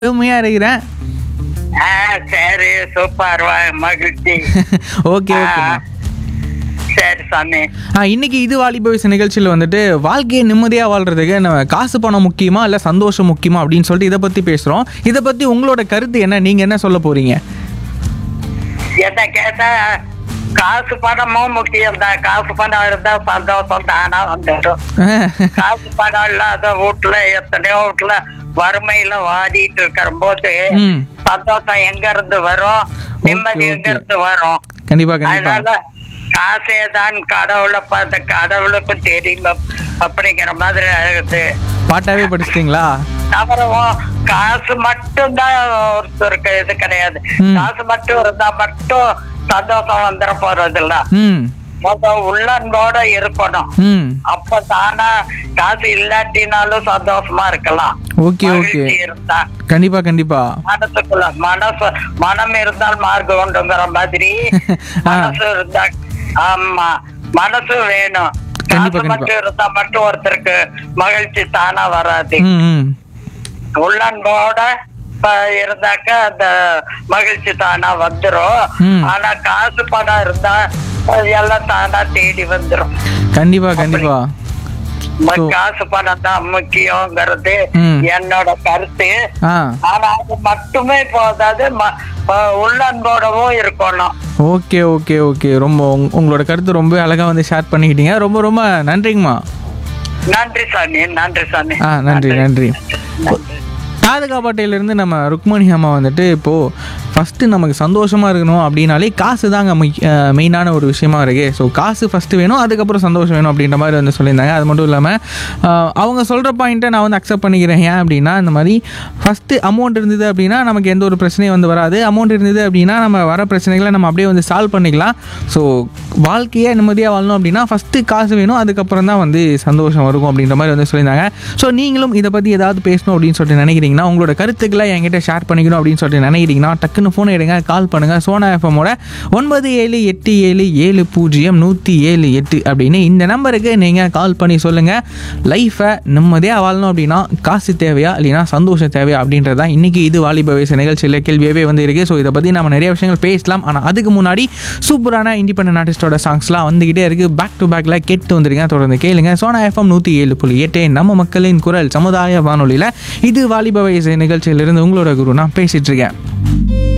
அருமையா இருக்கிறேன் ஆ சரி சூப்பர் வா மகிழ்ச்சி ஓகே ஆ, ஓகே சரி சாமி ஆ இன்னைக்கு இது வாலிப வயசு நிகழ்ச்சியில் வந்துட்டு வாழ்க்கையை நிம்மதியாக வாழ்றதுக்கு நம்ம காசு பணம் முக்கியமா இல்லை சந்தோஷம் முக்கியமா அப்படின்னு சொல்லிட்டு இதை பற்றி பேசுகிறோம் இதை பற்றி உங்களோட கருத்து என்ன நீங்கள் என்ன சொல்ல போகிறீங்க என்ன கேட்டா காசு பணமும் முக்கியம் தான் காசு பணம் இருந்தா சந்தோஷம் தானா வந்துடும் காசு பணம் இல்லாத வீட்டுல எத்தனையோ வீட்டுல வறுமையில வாடிட்டு இருக்கிற போது ம் சந்தோஷம் எங்க இருந்து வரும் நிம்மதி okay. எங்க இருந்து வரும் கண்டிப்பாக கண்டிப்பாக அதனால காசே தான் கடவுளை பார்த்த கடவுளுக்கும் தெரியும் அப்படிங்கிற மாதிரி ஆகுது பாட்டாவே படிச்சிட்டிங்களா அப்புறம் காசு மட்டும் தான் ஒருத்தருக்கு இது கிடையாது ம். காசு மட்டும் இருந்தா மட்டும் சந்தோஷம் வந்துட போறது இல்ல ம் மொத்தம் உள்ளன்போட இருக்கணும் ம் அப்ப தானா காசு இல்லாட்டினாலும் சந்தோஷமா இருக்கலாம் ஓகே ஓகே மகிழ்ச்சி இருந்தா கண்டிப்பாக கண்டிப்பாக மனசுக்குள்ள மனசு மனம் இருந்தால் மார்க்கம் உண்டுங்கிற மாதிரி மனசு இருந்தா ஆமா மனசு வேணும் கண்டிப்பா, காசு கண்டிப்பா. மட்டும் இருந்தா மட்டும் ஒருத்தருக்கு மகிழ்ச்சி தானா வராது ம் ம் உள்ளன்போட இப்ப இருந்தாக்க அந்த மகிழ்ச்சி தானா வந்துரும் ம். ஆனா காசு பணம் இருந்தா அது எல்லாம் தானா தேடி வந்துரும் கண்டிப்பாக கண்டிப்பாக ம- So- காசு பணம் தான் முக்கியங்கிறது ம். என்னோட கருத்து ஆ ஆனா அது மட்டுமே போதாது ம- அஹ் உள்ளன்போடவும் இருக்கணும் ஓகே ஓகே ஓகே ரொம்ப உங்க- உங்களோட கருத்து ரொம்ப அழகாக வந்து ஷேர் பண்ணிக்கிட்டீங்க ரொம்ப ரொம்ப நன்றிங்கம்மா நன்றி சாமி நன்றி சாமி ஆ நன்றி நன்றி ராதிகா பாட்டையிலேருந்து நம்ம ருக்மணி அம்மா வந்துட்டு இப்போது ஃபஸ்ட்டு நமக்கு சந்தோஷமாக இருக்கணும் அப்படின்னாலே காசு தாங்க மெயினான ஒரு விஷயமா இருக்கு ஸோ காசு ஃபஸ்ட்டு வேணும் அதுக்கப்புறம் சந்தோஷம் வேணும் அப்படின்ற மாதிரி வந்து சொல்லியிருந்தாங்க அது மட்டும் இல்லாமல் அவங்க சொல்கிற பாயிண்ட்டை நான் வந்து அக்செப்ட் பண்ணிக்கிறேன் ஏன் அப்படின்னா இந்த மாதிரி ஃபஸ்ட்டு அமௌண்ட் இருந்தது அப்படின்னா நமக்கு எந்த ஒரு பிரச்சனையும் வந்து வராது அமௌண்ட் இருந்தது அப்படின்னா நம்ம வர பிரச்சனைகளை நம்ம அப்படியே வந்து சால்வ் பண்ணிக்கலாம் ஸோ வாழ்க்கையை நிம்மதியாக வாழணும் அப்படின்னா ஃபஸ்ட்டு காசு வேணும் அதுக்கப்புறம் தான் வந்து சந்தோஷம் இருக்கும் அப்படின்ற மாதிரி வந்து சொல்லியிருந்தாங்க ஸோ நீங்களும் இதை பற்றி ஏதாவது பேசணும் அப்படின்னு சொல்லிட்டு நினைக்கிறீங்கன்னா உங்களோட கருத்துக்களை என்கிட்ட ஷேர் பண்ணிக்கணும் அப்படின்னு சொல்லிட்டு நினைக்கிறீங்கன்னா டக்குன்னு ஃபோன் எடுங்க கால் பண்ணுங்கள் சோனா எஃப்எம்மோட ஒன்பது ஏழு எட்டு ஏழு ஏழு பூஜ்ஜியம் நூற்றி ஏழு எட்டு அப்படின்னு இந்த நம்பருக்கு நீங்கள் கால் பண்ணி சொல்லுங்கள் லைஃப்பை நிம்மதியாக வாழணும் அப்படின்னா காசு தேவையா இல்லைன்னா சந்தோஷம் தேவையா அப்படின்றது தான் இன்றைக்கி இது வாலிப வயசு நிகழ்ச்சியில் கேள்வியாகவே வந்து இருக்குது ஸோ இதை பற்றி நம்ம நிறைய விஷயங்கள் பேசலாம் ஆனால் அதுக்கு முன்னாடி சூப்பரான இண்டிபெண்டன்ட் ஆர்டிஸ்டோட சாங்ஸ்லாம் வந்துக்கிட்டே இருக்குது பேக் டு பேக்கில் கேட்டு வந்துருங்க தொடர்ந்து கேளுங்க சோனா எஃப்எம் நூற்றி ஏழு புள்ளி எட்டு நம்ம மக்களின் குரல் சமுதாய வானொலியில் இது வாலிப வயசு நிகழ்ச்சியிலிருந்து உங்களோட குரு நான் பேசிகிட்டு இருக்கேன்